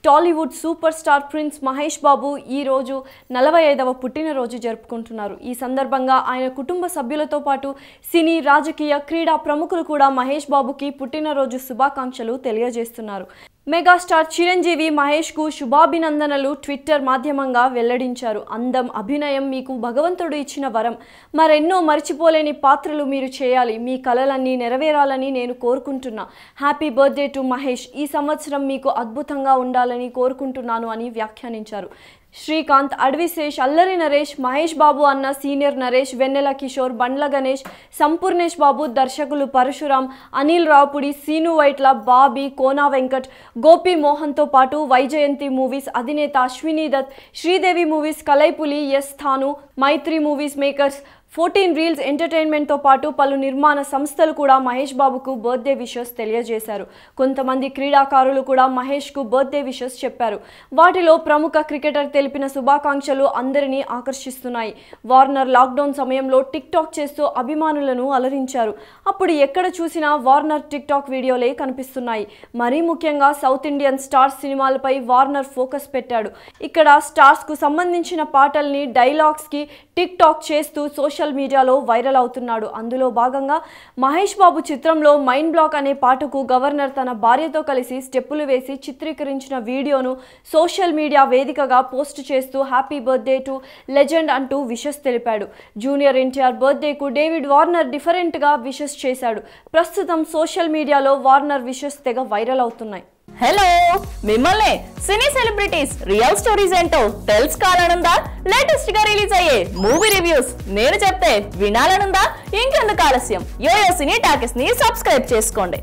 Tollywood super star prince Mahesh Babu ఈ రోజు నలభై ఐదవ పుట్టినరోజు జరుపుకుంటున్నారు ఈ సందర్భంగా ఆయన కుటుంబ సభ్యులతో పాటు సినీ రాజకీయ క్రీడా ప్రముఖులు కూడా మహేష్ బాబుకి పుట్టినరోజు శుభాకాంక్షలు తెలియజేస్తున్నారు మెగాస్టార్ చిరంజీవి మహేష్కు శుభాభినందనలు ట్విట్టర్ మాధ్యమంగా వెల్లడించారు అందం అభినయం మీకు భగవంతుడు ఇచ్చిన వరం మరెన్నో మర్చిపోలేని పాత్రలు మీరు చేయాలి మీ కలలన్నీ నెరవేరాలని నేను కోరుకుంటున్నా హ్యాపీ బర్త్డే టు మహేష్ ఈ సంవత్సరం మీకు అద్భుతంగా ఉండాలని కోరుకుంటున్నాను అని వ్యాఖ్యానించారు శ్రీకాంత్ అడవిశేష్ అల్లరి నరేష్ మహేష్ బాబు అన్న సీనియర్ నరేష్ వెన్నెల కిషోర్ బండ్ల గణేష్ సంపూర్ణేష్ బాబు దర్శకులు పరశురాం అనిల్ రావుపుడి సీను వైట్ల బాబీ కోనా వెంకట్ గోపి మోహన్తో పాటు వైజయంతి మూవీస్ అధినేత Ashwini Dutt Sridevi movies Kalaipuli S Thanu Mythri movie makers fourteen reels ఎంటర్టైన్మెంట్తో పాటు పలు నిర్మాణ సంస్థలు కూడా మహేష్ బాబుకు బర్త్డే విషెస్ తెలియజేశారు కొంతమంది క్రీడాకారులు కూడా మహేష్కు బర్త్డే విషెస్ చెప్పారు వాటిలో ప్రముఖ క్రికెటర్ తెలిపిన శుభాకాంక్షలు అందరినీ ఆకర్షిస్తున్నాయి వార్నర్ లాక్డౌన్ సమయంలో టిక్ టాక్ చేస్తూ అభిమానులను అలరించారు అప్పుడు ఎక్కడ చూసినా వార్నర్ టిక్ టాక్ వీడియోలే కనిపిస్తున్నాయి మరీ ముఖ్యంగా సౌత్ ఇండియన్ స్టార్స్ సినిమాలపై వార్నర్ ఫోకస్ పెట్టాడు ఇక్కడ స్టార్స్కు సంబంధించిన పాటల్ని డైలాగ్స్కి టిక్ టాక్ చేస్తూ సోషల్ మీడియాలో వైరల్ అవుతున్నాడు అందులో భాగంగా మహేష్ బాబు చిత్రంలో మైండ్ బ్లాక్ అనే పాటకు గవర్నర్ తన భార్యతో కలిసి స్టెప్పులు వేసి చిత్రీకరించిన వీడియోను సోషల్ మీడియా వేదికగా పోస్ట్ చేస్తూ హ్యాపీ బర్త్డే టు లెజెండ్ అంటూ విషెస్ తెలిపాడు జూనియర్ ఎన్టీఆర్ బర్త్డేకు డేవిడ్ వార్నర్ డిఫరెంట్గా విషెస్ చేశాడు ప్రస్తుతం సోషల్ మీడియాలో వార్నర్ విషెస్ తెగ వైరల్ అవుతున్నాయి హలో మిమ్మల్ని సినీ సెలబ్రిటీస్ రియల్ స్టోరీస్ ఏంటో తెలుసుకోవాలనుందా లేటెస్ట్ గా రిలీజ్ అయ్యే మూవీ రివ్యూస్ నేను చెప్తే వినాలనుందా ఇంకెందుకు ఆలస్యం యోయో సినీ టాకెస్ ని సబ్స్క్రైబ్ చేసుకోండి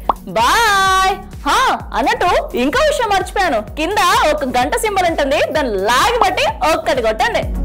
బాయ్ హా అన్నట్టు ఇంకో విషయం మర్చిపోయాను కింద ఒక గంట సింబల్ ఉంటుంది దాన్ని లాగి బట్టి ఒక్కటి కొట్టండి